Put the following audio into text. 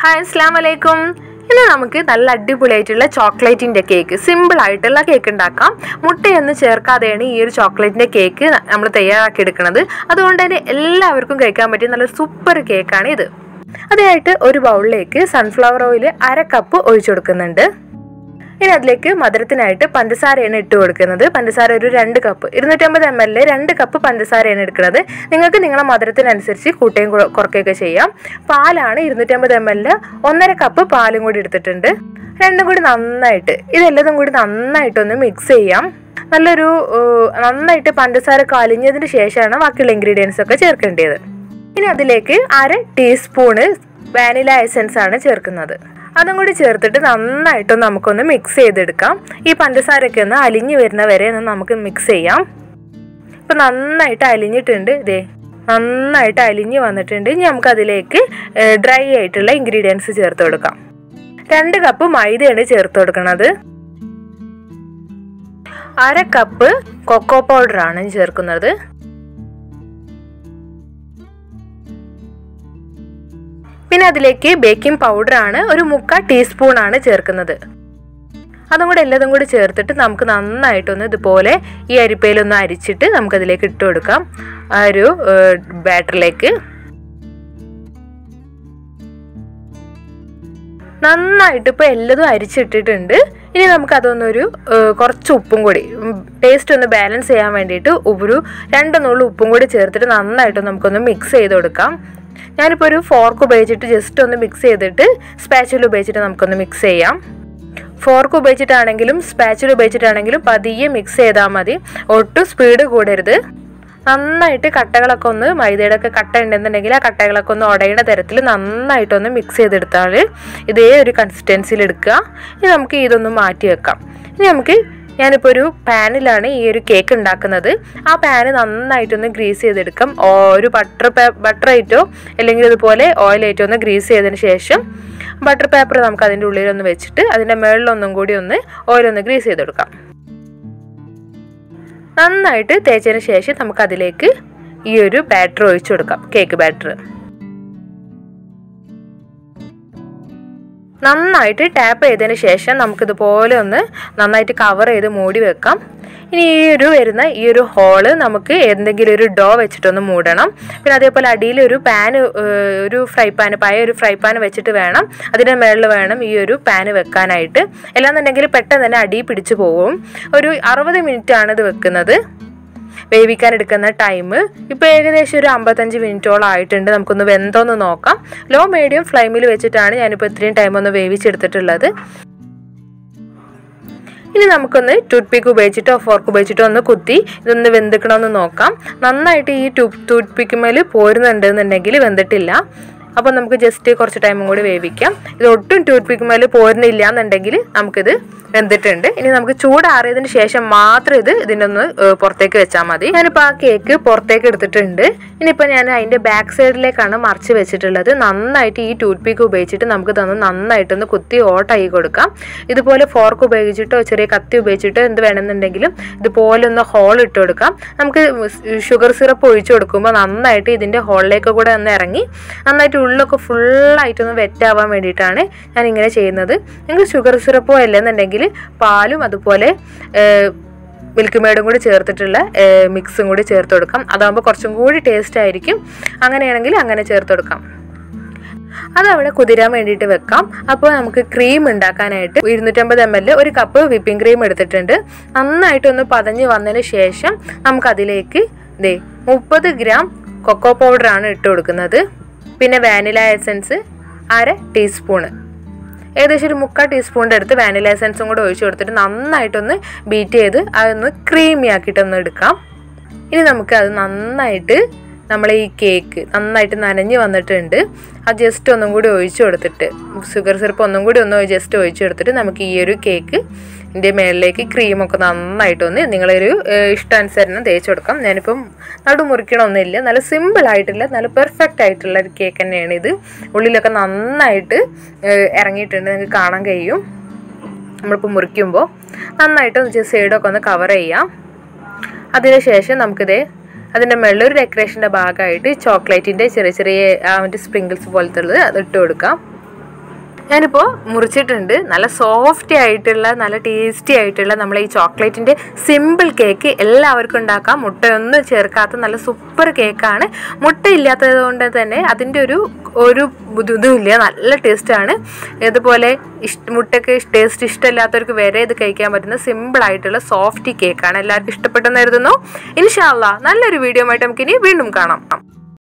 hi അസ്സാം വലൈക്കും ഇന്ന് നമുക്ക് നല്ല അടിപൊളിയായിട്ടുള്ള ചോക്ലേറ്റിൻ്റെ കേക്ക് സിമ്പിൾ ആയിട്ടുള്ള കേക്ക് ഉണ്ടാക്കാം മുട്ടയൊന്നും ചേർക്കാതെയാണ് ഈ ഒരു ചോക്ലേറ്റിൻ്റെ കേക്ക് നമ്മൾ തയ്യാറാക്കി എടുക്കുന്നത് അതുകൊണ്ട് തന്നെ എല്ലാവർക്കും കഴിക്കാൻ പറ്റിയ നല്ല സൂപ്പർ കേക്കാണ് ഇത് അതിനായിട്ട് ഒരു ബൗളിലേക്ക് സൺഫ്ലവർ ഓയിൽ അര കപ്പ് ഒഴിച്ചു കൊടുക്കുന്നുണ്ട് ഇനി അതിലേക്ക് മധുരത്തിനായിട്ട് പഞ്ചസാരയാണ് ഇട്ട് കൊടുക്കുന്നത് പഞ്ചസാര ഒരു രണ്ട് കപ്പ് ഇരുന്നൂറ്റമ്പത് എം എൽ രണ്ട് കപ്പ് പഞ്ചസാരയാണ് എടുക്കുന്നത് നിങ്ങൾക്ക് നിങ്ങളെ മധുരത്തിനനുസരിച്ച് കൂട്ടുകയും കുറ- കുറയ്ക്കുകയൊക്കെ ചെയ്യാം പാലാണ് ഇരുന്നൂറ്റമ്പത് എം എൽ ഒന്നര കപ്പ് പാലും കൂടി എടുത്തിട്ടുണ്ട് രണ്ടും കൂടി നന്നായിട്ട് ഇതെല്ലതും കൂടി നന്നായിട്ടൊന്ന് മിക്സ് ചെയ്യാം നല്ലൊരു ഏഹ്, നന്നായിട്ട് പഞ്ചസാര കലിഞ്ഞതിന് ശേഷമാണ് ബാക്കിയുള്ള ഇൻഗ്രീഡിയൻസ് ഒക്കെ ചേർക്കേണ്ടത് ഇനി അതിലേക്ക് അര ടീസ്പൂണ് വാനില എസൻസ് ആണ് ചേർക്കുന്നത് അതും കൂടി ചേർത്തിട്ട് നന്നായിട്ടൊന്ന് നമുക്കൊന്ന് മിക്സ് ചെയ്തെടുക്കാം ഈ പഞ്ചസാരയൊക്കെ ഒന്ന് അലിഞ്ഞു വരുന്ന വരെ ഒന്ന് നമുക്ക് മിക്സ് ചെയ്യാം ഇപ്പം നന്നായിട്ട് അലിഞ്ഞിട്ടുണ്ട് ഇതേ നന്നായിട്ട് അലിഞ്ഞ് വന്നിട്ടുണ്ട് ഇനി നമുക്ക് അതിലേക്ക് ഡ്രൈ ആയിട്ടുള്ള ഇൻഗ്രീഡിയൻസ് ചേർത്ത് കൊടുക്കാം രണ്ട് കപ്പ് മൈദയാണ് ചേർത്ത് കൊടുക്കുന്നത് അര കപ്പ് കൊക്കോ പൗഡറാണ് ചേർക്കുന്നത് പിന്നെ അതിലേക്ക് ബേക്കിംഗ് പൗഡറാണ് ഒരു മുക്കാൽ ടീസ്പൂൺ ആണ് ചേർക്കുന്നത് അതും കൂടെ എല്ലാതും കൂടി ചേർത്തിട്ട് നമുക്ക് നന്നായിട്ടൊന്ന് ഇതുപോലെ ഈ അരിപ്പയിലൊന്ന് അരിച്ചിട്ട് നമുക്കതിലേക്ക് ഇട്ട് കൊടുക്കാം ആ ഒരു ബാറ്ററിലേക്ക് നന്നായിട്ട് ഇപ്പോൾ എല്ലതും അരിച്ചിട്ടിട്ടുണ്ട് ഇനി നമുക്കതൊന്നൊരു ഏഹ്, കുറച്ച് ഉപ്പും കൂടി ടേസ്റ്റ് ഒന്ന് ബാലൻസ് ചെയ്യാൻ വേണ്ടിയിട്ട് ഒരു രണ്ട് നുള്ളു ഉപ്പും കൂടി ചേർത്തിട്ട് നന്നായിട്ട് നമുക്കൊന്ന് മിക്സ് ചെയ്ത് കൊടുക്കാം ഞാനിപ്പോൾ ഒരു ഫോർക്ക് ഉപയോഗിച്ചിട്ട് ജസ്റ്റ് ഒന്ന് മിക്സ് ചെയ്തിട്ട് സ്പാച്ചുല ഉപയോഗിച്ചിട്ട് നമുക്കൊന്ന് മിക്സ് ചെയ്യാം ഫോർക്ക് ഉപയോഗിച്ചിട്ടാണെങ്കിലും സ്പാച്ചുല ഉപയോഗിച്ചിട്ടാണെങ്കിലും പതിയെ മിക്സ് ചെയ്താൽ മതി ഒട്ടും സ്പീഡ് കൂടരുത് നന്നായിട്ട് കട്ടകളൊക്കെ ഒന്ന് മൈദയുടെ ഒക്കെ കട്ട ഉണ്ടെന്നുണ്ടെങ്കിൽ ആ കട്ടകളൊക്കെ ഒന്ന് ഉടയുന്ന തരത്തിൽ നന്നായിട്ടൊന്ന് മിക്സ് ചെയ്തെടുത്താൽ ഇതേ ഒരു കൺസിസ്റ്റൻസിയിൽ എടുക്കുക ഇനി നമുക്ക് ഇതൊന്ന് മാറ്റി വെക്കാം ഇനി നമുക്ക് ഞാനിപ്പോൾ ഒരു പാനിലാണ് ഈ ഒരു കേക്ക് ഉണ്ടാക്കുന്നത് ആ പാന് നന്നായിട്ടൊന്ന് ഗ്രീസ് ചെയ്തെടുക്കാം ഓ, ഒരു ബട്ടർ പേ ബട്ടർ ആയിട്ടോ അല്ലെങ്കിൽ ഇതുപോലെ ഓയിൽ ആയിട്ടോ ഒന്ന് ഗ്രീസ് ചെയ്തതിന് ശേഷം ബട്ടർ പേപ്പർ നമുക്ക് അതിൻ്റെ ഉള്ളിലൊന്ന് വെച്ചിട്ട് അതിൻ്റെ മുകളിലൊന്നും കൂടി ഒന്ന് ഓയിലൊന്ന് ഗ്രീസ് ചെയ്തെടുക്കാം നന്നായിട്ട് തേച്ചതിന് ശേഷം നമുക്ക് അതിലേക്ക് ഈ ഒരു ബാറ്റർ ഒഴിച്ചു കൊടുക്കാം കേക്ക് ബാറ്റർ നന്നായിട്ട് ടാപ്പ് ചെയ്തതിന് ശേഷം നമുക്കിതുപോലെ ഒന്ന് നന്നായിട്ട് കവർ ചെയ്ത് മൂടി വെക്കാം ഇനി ഈ ഒരു വരുന്ന ഈ ഒരു ഹോള് നമുക്ക് എന്തെങ്കിലും ഒരു ഡോ വെച്ചിട്ടൊന്ന് മൂടണം പിന്നെ അതേപോലെ അടിയിൽ ഒരു പാന് ഒരു ഫ്രൈ പാന് പഴയ ഒരു ഫ്രൈ പാൻ വെച്ചിട്ട് വേണം അതിൻ്റെ മുകളിൽ വേണം ഈ ഒരു പാന് വെക്കാനായിട്ട് അല്ലാന്നുണ്ടെങ്കിൽ പെട്ടെന്ന് തന്നെ അടി പിടിച്ചു പോകും ഒരു അറുപത് മിനിറ്റ് ആണ് ഇത് വെക്കുന്നത് വേവിക്കാൻ എടുക്കുന്ന ടൈം ഇപ്പോൾ ഏകദേശം ഒരു അമ്പത്തഞ്ച് മിനിറ്റോളം ആയിട്ടുണ്ട് നമുക്കൊന്ന് വെന്തോന്ന് നോക്കാം ലോ മീഡിയം ഫ്ലെയിമിൽ വെച്ചിട്ടാണ് ഞാനിപ്പോൾ ഇത്രയും ടൈം ഒന്ന് വേവിച്ചെടുത്തിട്ടുള്ളത് ഇനി നമുക്കൊന്ന് ടൂത്ത് പിക്ക് ഉപയോഗിച്ചിട്ടോ ഫോർക്ക് ഉപയോഗിച്ചിട്ടോ ഒന്ന് കുത്തി ഇതൊന്ന് വെന്തിക്കണമെന്ന് നോക്കാം നന്നായിട്ട് ഈ ടൂ ടൂത്ത് പിക്കുമേൽ പോരുന്നുണ്ടെന്നുണ്ടെങ്കിൽ വെന്തിട്ടില്ല അപ്പോൾ നമുക്ക് ജസ്റ്റ് കുറച്ച് ടൈമും കൂടി വേവിക്കാം ഇത് ഒട്ടും ടൂത്ത് പിക്കുമേൽ പോരുന്നില്ല എന്നുണ്ടെങ്കിൽ നമുക്കിത് വെന്തിട്ടുണ്ട് ഇനി നമുക്ക് ചൂടാറിയതിന് ശേഷം മാത്രം ഇത് ഇതിൻ്റെ ഒന്ന് ഏഹ്, പുറത്തേക്ക് വെച്ചാൽ മതി ഞാനിപ്പോൾ ആ കേക്ക് പുറത്തേക്ക് എടുത്തിട്ടുണ്ട് ഇനിയിപ്പോൾ ഞാൻ അതിൻ്റെ ബാക്ക് സൈഡിലേക്കാണ് മറിച്ച് വെച്ചിട്ടുള്ളത് നന്നായിട്ട് ഈ ടൂത്ത് പിക്ക് ഉപയോഗിച്ചിട്ട് നമുക്ക് തന്ന് നന്നായിട്ടൊന്ന് കുത്തി ഓട്ടായി കൊടുക്കാം ഇതുപോലെ ഫോർക്ക് ഉപയോഗിച്ചിട്ടോ ചെറിയ കത്തി ഉപയോഗിച്ചിട്ടോ എന്ത് വേണമെന്നുണ്ടെങ്കിലും ഇതുപോലെ ഒന്ന് ഹോൾ ഇട്ട് കൊടുക്കാം നമുക്ക് ഷുഗർ സിറപ്പ് ഒഴിച്ചു കൊടുക്കുമ്പോൾ നന്നായിട്ട് ഇതിൻ്റെ ഹോളിലേക്ക് കൂടെ ഒന്ന് ഇറങ്ങി നന്നായിട്ട് ഉള്ളൊക്കെ ഫുള്ളായിട്ടൊന്ന് വെറ്റാവാൻ വേണ്ടിയിട്ടാണ് ഞാൻ ഇങ്ങനെ ചെയ്യുന്നത് നിങ്ങൾക്ക് ഷുഗർ സിറപ്പോ അല്ലെന്നുണ്ടെങ്കിൽ പാലും അതുപോലെ ഏഹ്, മിൽക്ക് മേഡും കൂടി ചേർത്തിട്ടുള്ള ഏഹ്, മിക്സും കൂടി ചേർത്ത് കൊടുക്കാം അതാകുമ്പോൾ കുറച്ചും കൂടി ടേസ്റ്റ് ആയിരിക്കും അങ്ങനെയാണെങ്കിൽ അങ്ങനെ ചേർത്ത് കൊടുക്കാം അതവിടെ കുതിരാൻ വേണ്ടിയിട്ട് വെക്കാം അപ്പോൾ നമുക്ക് ക്രീം ഉണ്ടാക്കാനായിട്ട് ഇരുന്നൂറ്റമ്പത് എം എൽ ഒരു കപ്പ് വിപ്പിംഗ് ക്രീം എടുത്തിട്ടുണ്ട് നന്നായിട്ടൊന്ന് പതഞ്ഞ് വന്നതിന് ശേഷം നമുക്കതിലേക്ക് ദേ മുപ്പത് ഗ്രാം കൊക്കോ പൗഡറാണ് ഇട്ട് കൊടുക്കുന്നത് പിന്നെ വാനില എസൻസ് അര ടീസ്പൂണ് ഏകദേശം ഒരു മുക്കാൽ ടീസ്പൂണിൻ്റെ അടുത്ത് വാനില എസൻസും കൂടെ ഒഴിച്ചു കൊടുത്തിട്ട് നന്നായിട്ടൊന്ന് ബീറ്റ് ചെയ്ത് അതൊന്ന് ക്രീമി ആക്കിയിട്ടൊന്ന് എടുക്കാം ഇനി നമുക്ക് അത് നന്നായിട്ട് നമ്മൾ ഈ കേക്ക് നന്നായിട്ട് നനഞ്ഞ് വന്നിട്ടുണ്ട് അത് ജസ്റ്റ് ഒന്നും കൂടി ഒഴിച്ചു കൊടുത്തിട്ട് ഷുഗർ സിറപ്പ് ഒന്നും കൂടി ഒന്ന് ജസ്റ്റ് ഒഴിച്ചു കൊടുത്തിട്ട് നമുക്ക് ഈ ഒരു കേക്ക് ഇതിൻ്റെ മേളിലേക്ക് ക്രീമൊക്കെ നന്നായിട്ടൊന്ന് നിങ്ങളൊരു ഏഹ്, ഇഷ്ടാനുസരണം തേച്ച് കൊടുക്കാം ഞാനിപ്പം നടു മുറിക്കണമൊന്നുമില്ല നല്ല സിമ്പിൾ ആയിട്ടുള്ള നല്ല പെർഫെക്റ്റ് ആയിട്ടുള്ള ഒരു കേക്ക് തന്നെയാണ് ഇത് ഉള്ളിലൊക്കെ നന്നായിട്ട് ഏഹ്, ഇറങ്ങിയിട്ടുണ്ട് നിങ്ങൾക്ക് കാണാൻ കഴിയും നമ്മളിപ്പോൾ മുറിക്കുമ്പോൾ നന്നായിട്ട് സൈഡൊക്കെ ഒന്ന് കവർ ചെയ്യാം അതിനുശേഷം നമുക്കിത് അതിൻ്റെ മുകളിൽ ഒരു ഡെക്കറേഷൻ്റെ ഭാഗമായിട്ട് ചോക്ലേറ്റിൻ്റെ ചെറിയ ചെറിയ ആ മറ്റേ സ്പ്രിങ്കിൾസ് പോലത്തെ ഉള്ളത് അത് ഇട്ട് കൊടുക്കാം ഞാനിപ്പോൾ മുറിച്ചിട്ടുണ്ട് നല്ല സോഫ്റ്റി ആയിട്ടുള്ള നല്ല ടേസ്റ്റി ആയിട്ടുള്ള നമ്മളെ ഈ ചോക്ലേറ്റിൻ്റെ സിമ്പിൾ കേക്ക് എല്ലാവർക്കും ഉണ്ടാക്കാം മുട്ടയൊന്നും ചേർക്കാത്ത നല്ല സൂപ്പർ കേക്കാണ് മുട്ട ഇല്ലാത്തത് കൊണ്ട് തന്നെ അതിൻ്റെ ഒരു ഒരു ഇതുമില്ല നല്ല ടേസ്റ്റാണ് ഇതുപോലെ ഇഷ്ട മുട്ടയ്ക്ക് ടേസ്റ്റ് ഇഷ്ടമില്ലാത്തവർക്ക് വരെ ഇത് കഴിക്കാൻ പറ്റുന്ന സിമ്പിൾ ആയിട്ടുള്ള സോഫ്റ്റി കേക്കാണ് എല്ലാവർക്കും ഇഷ്ടപ്പെട്ടെന്ന് കരുതുന്നു ഇൻഷാല്ല നല്ലൊരു വീഡിയോ ആയിട്ട് നമുക്കിനി വീണ്ടും കാണാം